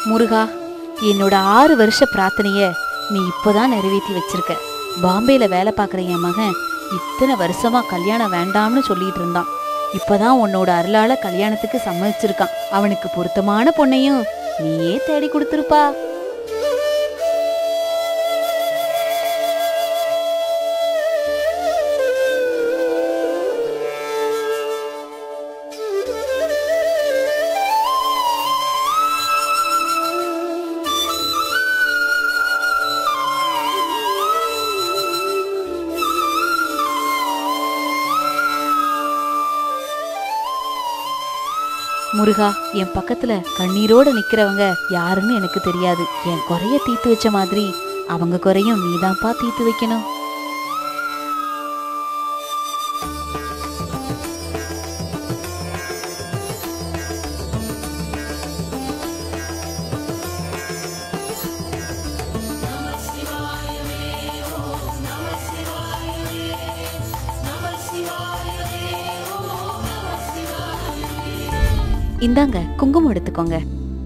முருகா என்னோட ஆறு வருஷ பிரார்த்தனைய நீ இப்போதான் நிறைவேற்றி வச்சிருக்க பாம்பேல வேலை பார்க்குற என் மகன் இத்தனை வருஷமா கல்யாணம் வேண்டாம்னு சொல்லிட்டு இருந்தான் இப்பதான் உன்னோட அருளால கல்யாணத்துக்கு சம்மதிச்சிருக்கான் அவனுக்கு பொருத்தமான பொண்ணையும் நீயே தேடி கொடுத்துருப்பா முருகா என் பக்கத்துல கண்ணீரோட நிக்கிறவங்க யாருன்னு எனக்கு தெரியாது என் குறைய தீர்த்து வச்ச மாதிரி அவங்க குறையும் நீதான்ப்பா தீர்த்து வைக்கணும் இந்தாங்க குங்குமம் எடுத்துக்கோங்க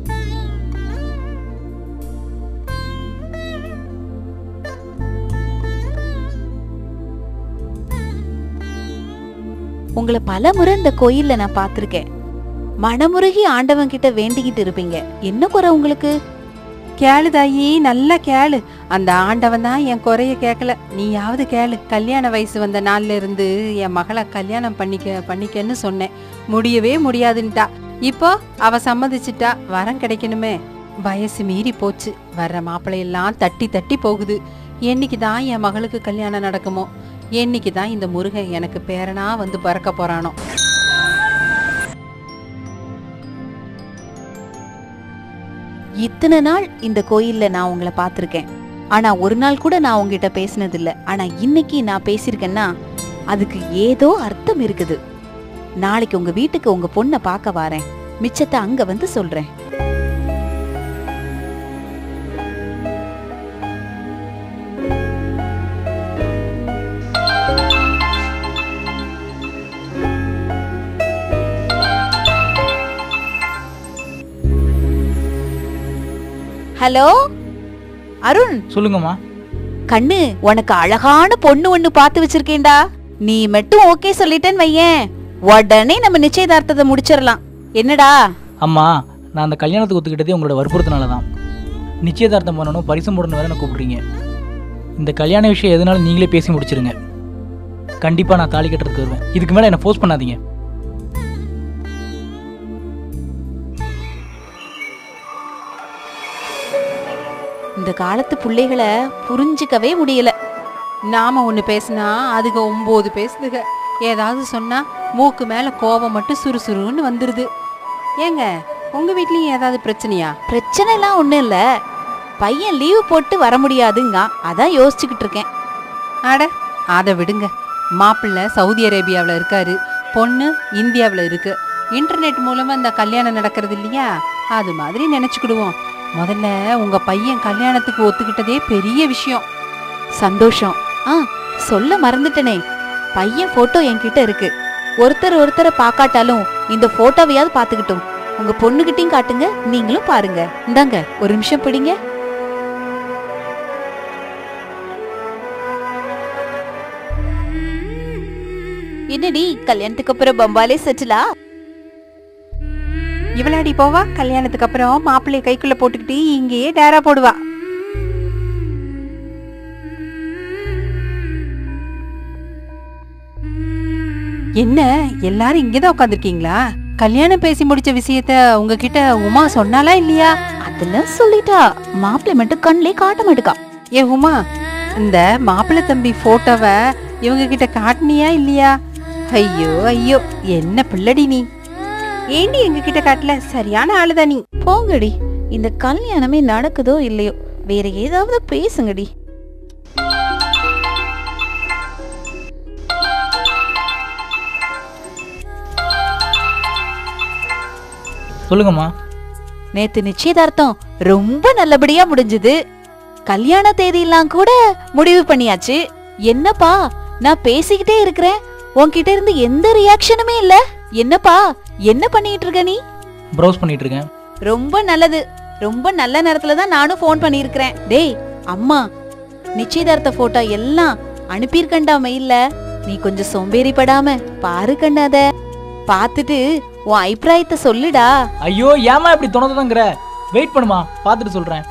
உங்களை பல முறை இந்த கோயில்ல நான் பார்த்திருக்கேன் மனமுருகி ஆண்டவன் கிட்ட வேண்டிக்கிட்டு இருப்பீங்க என்ன குறை உங்களுக்கு கேளு தாயி நல்லா கேளு அந்த ஆண்டவன் தான் என் குறைய கேட்கல நீயாவது கேளு கல்யாண வயசு வந்த நாள்ல இருந்து என் மகளை கல்யாணம் பண்ணிக்க பண்ணிக்கன்னு சொன்னேன் முடியவே முடியாதுன்ட்டா இப்போ அவ சம்மதிச்சிட்டா வரம் கிடைக்கணுமே வயசு மீறி போச்சு வர்ற மாப்பிள்ளையெல்லாம் தட்டி தட்டி போகுது என்னைக்கு தான் என் மகளுக்கு கல்யாணம் நடக்குமோ என்னைக்கு தான் இந்த முருகன் எனக்கு பேரனா வந்து பறக்க போறானோ இத்தனை நாள் இந்த கோயில்ல நான் உங்களை பார்த்திருக்கேன் ஆனா ஒரு நாள் கூட நான் உங்ககிட்ட பேசினது இல்ல ஆனா இன்னைக்கு நான் பேசியிருக்கேன்னா அதுக்கு ஏதோ அர்த்தம் இருக்குது நாளைக்கு உங்க வீட்டுக்கு உங்க பொண்ணை பார்க்க வரேன் மிச்சத்தை அங்க வந்து சொல்றேன் ஹலோ அருண் சொல்லுங்கம்மா கண்ணு உனக்கு அழகான பொண்ணு ஒண்ணு பார்த்து வச்சிருக்கேன்டா நீ மட்டும் ஓகே சொல்லிட்டேன்னு வையேன் உடனே நம்ம நிச்சயதார்த்தத்தை முடிச்சிடலாம் என்னடா அம்மா நான் அந்த கல்யாணத்துக்கு ஒத்துக்கிட்டதே உங்களோட வற்புறுத்தினால தான் நிச்சயதார்த்தம் பண்ணணும் பரிசம் போடணும் வேற என்ன கூப்பிடுறீங்க இந்த கல்யாண விஷயம் எதுனாலும் நீங்களே பேசி முடிச்சிருங்க கண்டிப்பாக நான் தாலி கட்டுறதுக்கு வருவேன் இதுக்கு மேலே என்னை ஃபோர்ஸ் பண்ணாதீங்க இந்த காலத்து பிள்ளைகளை புரிஞ்சுக்கவே முடியல நாம ஒண்ணு பேசினா அதுக ஒன்பது பேசுதுக ஏதாவது சொன்னா மூக்கு மேல கோபம் மட்டும் சுறுசுறுன்னு வந்துருது ஏங்க உங்க வீட்லயும் ஏதாவது பிரச்சனையா பிரச்சனை எல்லாம் ஒண்ணும் இல்ல பையன் லீவு போட்டு வர முடியாதுங்க அதான் யோசிச்சுக்கிட்டு இருக்கேன் அட அதை விடுங்க மாப்பிள்ளை சவுதி அரேபியாவில் இருக்காரு பொண்ணு இந்தியாவில் இருக்கு இன்டர்நெட் மூலமா இந்த கல்யாணம் நடக்கிறது இல்லையா அது மாதிரி நினைச்சுக்கிடுவோம் முதல்ல உங்க பையன் கல்யாணத்துக்கு ஒத்துக்கிட்டதே பெரிய விஷயம் சந்தோஷம் ஆ சொல்ல மறந்துட்டனே பையன் போட்டோ என்கிட்ட இருக்கு ஒருத்தர் ஒருத்தரை பார்க்காட்டாலும் இந்த போட்டோவையாவது பார்த்துக்கிட்டும் உங்க பொண்ணுகிட்டயும் காட்டுங்க நீங்களும் பாருங்க இந்தாங்க ஒரு நிமிஷம் பிடிங்க என்னடி கல்யாணத்துக்கு அப்புறம் பம்பாலே செட்டிலா இவளாடி போவா கல்யாணத்துக்கு அப்புறம் மாப்பிள்ளைய கைக்குள்ள போட்டுக்கிட்டு இங்கேயே டேரா போடுவா என்ன எல்லாரும் இங்கதான் உட்காந்துருக்கீங்களா கல்யாணம் பேசி முடிச்ச விஷயத்த உங்ககிட்ட உமா சொன்னாலா இல்லையா அதெல்லாம் சொல்லிட்டா மாப்பிள்ளை மட்டும் கண்ணிலே காட்ட மாட்டுக்கா ஏ உமா இந்த மாப்பிள்ளை தம்பி போட்டோவை இவங்க கிட்ட காட்டுனியா இல்லையா ஐயோ ஐயோ என்ன பிள்ளடி நீ ஏண்டி எங்க கிட்ட காட்டல சரியான ஆளுதா நீ போங்கடி இந்த கல்யாணமே நடக்குதோ இல்லையோ வேற ஏதாவது பேசுங்கடி சொல்லுங்கம்மா நேத்து நிச்சயதார்த்தம் ரொம்ப நல்லபடியா முடிஞ்சது கல்யாண தேதியெல்லாம் கூட முடிவு பண்ணியாச்சு என்னப்பா நான் பேசிக்கிட்டே இருக்கிறேன் உன்கிட்ட இருந்து எந்த ரியாக்ஷனுமே இல்ல என்னப்பா என்ன பண்ணிட்டு இருக்க நீ ப்ரௌஸ் பண்ணிட்டு இருக்கேன் ரொம்ப நல்லது ரொம்ப நல்ல நேரத்துல தான் நானும் ஃபோன் பண்ணியிருக்கிறேன் டேய் அம்மா நிச்சயதார்த்த போட்டோ எல்லாம் அனுப்பியிருக்கண்டா மெயில்ல நீ கொஞ்சம் சோம்பேறிப்படாம பாரு கண்ணாத பார்த்துட்டு உன் அபிப்பிராயத்தை சொல்லுடா ஐயோ ஏமா இப்படி தோணதாங்கிற வெயிட் பண்ணுமா பார்த்துட்டு சொல்கிறேன்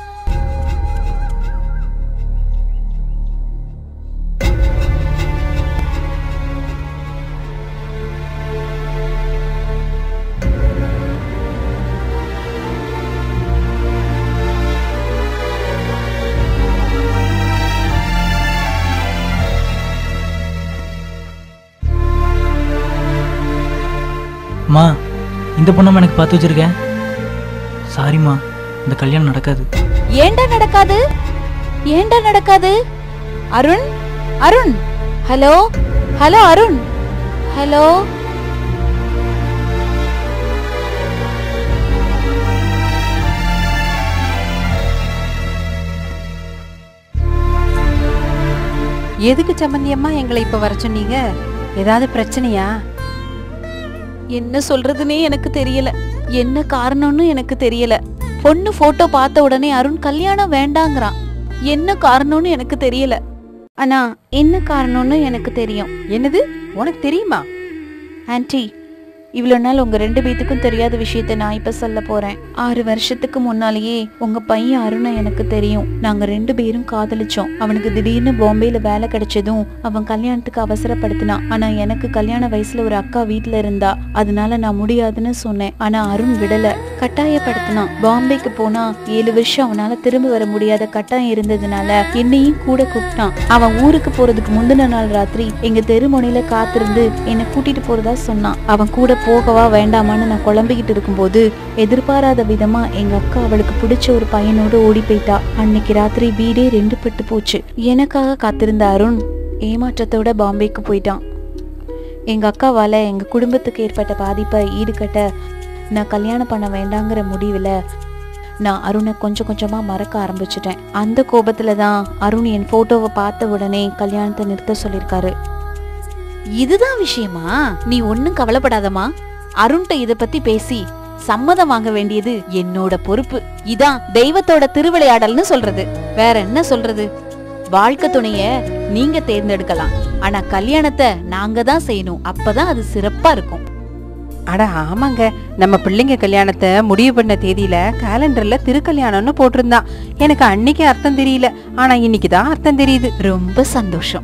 அம்மா இந்த பொண்ணம்மா எனக்கு பார்த்து வச்சிருக்கேன் சாரிம்மா இந்த கல்யாணம் நடக்காது ஏன்டா நடக்காது ஏன்டா நடக்காது Arun Arun hello hello Arun hello எதுக்கு சம்மந்தி அம்மா எங்களை இப்ப வர சொன்னீங்க ஏதாவது பிரச்சனையா என்ன சொல்றதுனே எனக்கு தெரியல என்ன காரணம்னு எனக்கு தெரியல பொண்ணு போட்டோ பார்த்த உடனே அருண் கல்யாணம் வேண்டாங்கிறான் என்ன காரணம்னு எனக்கு தெரியல ஆனா என்ன காரணம்னு எனக்கு தெரியும் என்னது உனக்கு தெரியுமா ஆன்ட்டி இவ்வளோ நாள் உங்க ரெண்டு பேத்துக்கும் தெரியாத விஷயத்த நான் இப்ப சொல்ல போறேன் ஆறு வருஷத்துக்கு முன்னாலேயே உங்க பையன் அருணை எனக்கு தெரியும் நாங்க ரெண்டு பேரும் காதலிச்சோம் அவனுக்கு திடீர்னு பாம்பேல வேலை கிடைச்சதும் அவன் கல்யாணத்துக்கு அவசரப்படுத்தினான் ஆனா எனக்கு கல்யாண வயசுல ஒரு அக்கா வீட்ல இருந்தா அதனால நான் முடியாதுன்னு சொன்னேன் ஆனா அருண் விடல கட்டாயப்படுத்தினான் பாம்பேக்கு போனா ஏழு வருஷம் அவனால திரும்ப வர முடியாத கட்டாயம் இருந்ததுனால என்னையும் கூட கூப்பிட்டான் அவன் ஊருக்கு போறதுக்கு முந்தின நாள் ராத்திரி எங்க தெருமுனையில காத்திருந்து என்னை கூட்டிட்டு போறதா சொன்னான் அவன் கூட போகவா வேண்டாமான்னு நான் குழம்பிக்கிட்டு இருக்கும்போது எதிர்பாராத விதமா எங்க அக்கா அவளுக்கு பிடிச்ச ஒரு பையனோட ஓடி போயிட்டா அன்னைக்கு ராத்திரி வீடே ரெண்டு பட்டு போச்சு எனக்காக காத்திருந்த அருண் ஏமாற்றத்தோட பாம்பேக்கு போயிட்டான் எங்க அக்காவால எங்க குடும்பத்துக்கு ஏற்பட்ட பாதிப்பை ஈடுகட்ட நான் கல்யாணம் பண்ண வேண்டாங்கிற முடிவுல நான் அருணை கொஞ்சம் கொஞ்சமா மறக்க ஆரம்பிச்சிட்டேன் அந்த கோபத்துல தான் அருண் என் போட்டோவை பார்த்த உடனே கல்யாணத்தை நிறுத்த சொல்லியிருக்காரு இதுதான் விஷயமா நீ ஒன்னும் கவலைப்படாதமா அருண்கிட்ட இத பத்தி பேசி சம்மதம் வாங்க வேண்டியது என்னோட பொறுப்பு இதான் தெய்வத்தோட திருவிளையாடல்னு சொல்றது வேற என்ன சொல்றது வாழ்க்கை துணைய நீங்க தேர்ந்தெடுக்கலாம் ஆனா கல்யாணத்தை நாங்க தான் செய்யணும் அப்பதான் அது சிறப்பா இருக்கும் அட ஆமாங்க நம்ம பிள்ளைங்க கல்யாணத்தை முடிவு பண்ண தேதியில கேலண்டர்ல திருக்கல்யாணம்னு போட்டிருந்தான் எனக்கு அன்னைக்கு அர்த்தம் தெரியல ஆனா இன்னைக்கு தான் அர்த்தம் தெரியுது ரொம்ப சந்தோஷம்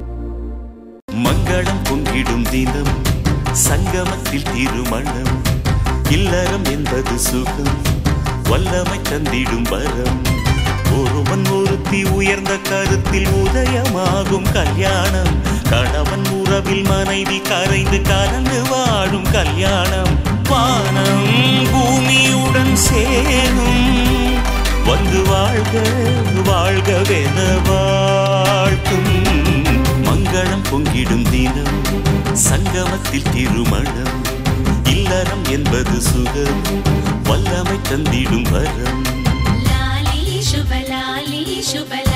மங்களம் பொங்கிடும் தினம் சங்கமத்தில் திருமணம் இல்லறம் என்பது சுகம் வல்லமை தந்திடும் வரம் ஒருவன் ஒருத்தி உயர்ந்த கருத்தில் உதயமாகும் கல்யாணம் கணவன் உறவில் மனைவி கரைந்து கலந்து வாழும் கல்யாணம் வானம் பூமியுடன் சேரும் வந்து வாழ்க வாழ்கவென வாழ்த்தும் மங்களம் பொங்கிடும் தினம் சங்கமத்தில் திருமணம் இல்லறம் என்பது சுகம் வல்லமை தந்திடும் வரம் लाली शुभ लाली शुभ